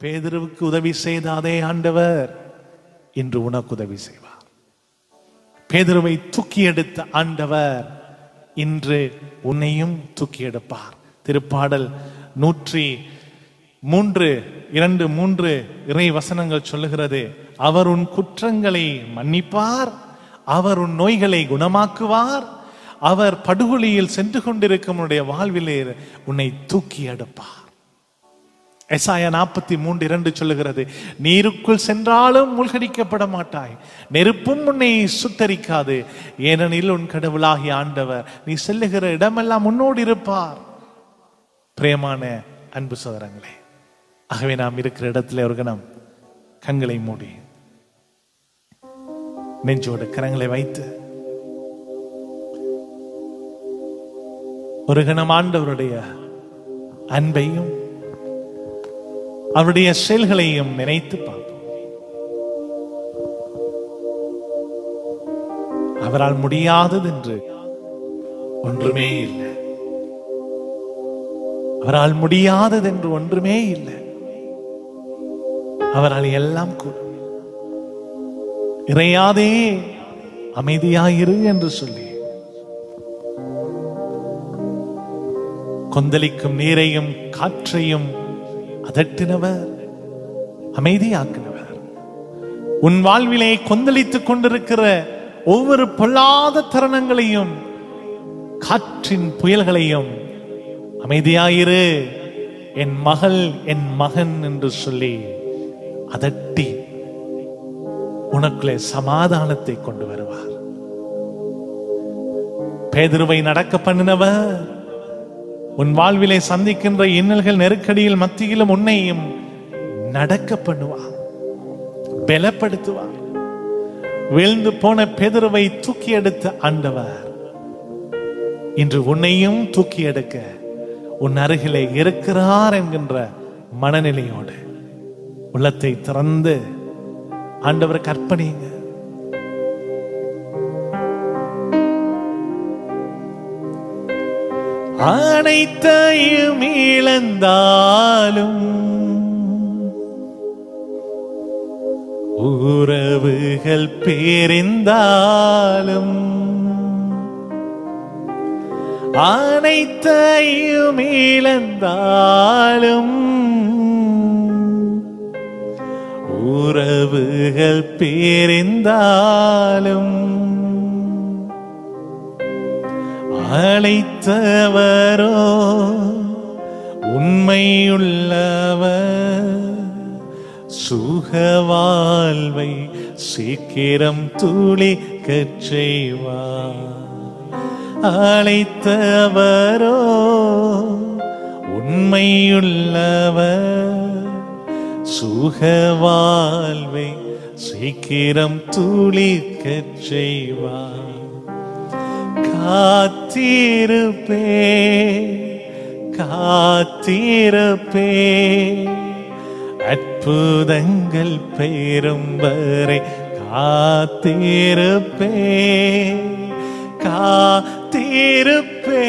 பேதுருவுக்கு உதவி செய்த அதே ஆண்டவர் இன்று உனக்கு உதவி செய்வார் பேதுருவை தூக்கி எடுத்த ஆண்டவர் இன்று உன்னையும் தூக்கி எடுப்பார் திருப்பாடல் நூற்றி மூன்று இரண்டு மூன்று இறை வசனங்கள் சொல்லுகிறது அவர் உன் குற்றங்களை மன்னிப்பார் அவர் உன் நோய்களை குணமாக்குவார் அவர் படுகொலியில் சென்று கொண்டிருக்கும் உன்னுடைய வாழ்விலே உன்னை தூக்கி எடுப்பார் எசாயா நாற்பத்தி மூன்று இரண்டு சொல்லுகிறது நீருக்குள் சென்றாலும் மூழ்கடிக்கப்பட மாட்டாய் நெருப்பும் உன்னை சுட்டரிக்காது ஏனெனில் உன் கடவுளாகிய ஆண்டவர் நீ செல்லுகிற இடமெல்லாம் முன்னோடு இருப்பார் பிரேமான அன்பு சோதரங்களே ஆகவே நாம் இருக்கிற இடத்துல ஒரு கணம் கண்களை மூடி நெஞ்சோடு கரங்களை வைத்து ஒரு கணம் ஆண்டவருடைய அன்பையும் அவருடைய செயல்களையும் நினைத்து பார்ப்போம் அவரால் முடியாதது என்று ஒன்றுமே இல்லை அவரால் முடியாதது என்று ஒன்றுமே இல்லை அவரால் எல்லாம் கூடும் இறையாதே அமைதியாயிரு என்று சொல்லி கொந்தளிக்கும் நீரையும் காற்றையும் அதட்டினவர் அமைதியாக்கினவர் உன் வாழ்விலே கொந்தளித்துக் கொண்டிருக்கிற ஒவ்வொரு பொல்லாத தருணங்களையும் காற்றின் புயல்களையும் அமைதியாயிரு என் மகள் என் மகன் என்று சொல்லி அதட்டி உனக்குள்ளே சமாதானத்தை கொண்டு வருவார் பேதுருவை நடக்க பண்ணினவர் உன் வாழ்விலே சந்திக்கின்ற இன்னல்கள் நெருக்கடியில் மத்தியிலும் உன்னையும் நடக்க பண்ணுவார் பலப்படுத்துவார் வீழ்ந்து போன பேதுருவை தூக்கி எடுத்த ஆண்டவர் இன்று உன்னையும் தூக்கி எடுக்க உன் அருகிலே இருக்கிறார் என்கின்ற மனநிலையோடு உள்ளத்தை திறந்து ஆண்டவர் கற்பனைங்க அனைத்தையும் இழந்தாலும் உறவுகள் பேரிந்தாலும் அனைத்தையும் இழந்தாலும் உறவுகள் பேரிந்தாலும் அழைத்தவரோ உண்மையுள்ளவர் சுக வாழ்வை சீக்கிரம் துளிக்கச் செய்வார் அழைத்தவரோ உண்மையுள்ளவர் சுக வாழ்வை சீக்கிரம் துளிக்கச் செய்வார் காத்திருப்பே காத்திருப்பே அற்புதங்கள் பெறும் வரை காத்திருப்பே காத்திருப்பே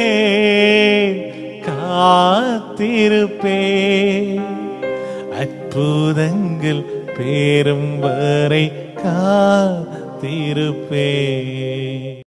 காத்திருப்பே அற்புதங்கள் பெறும் வரை காத்திருப்பே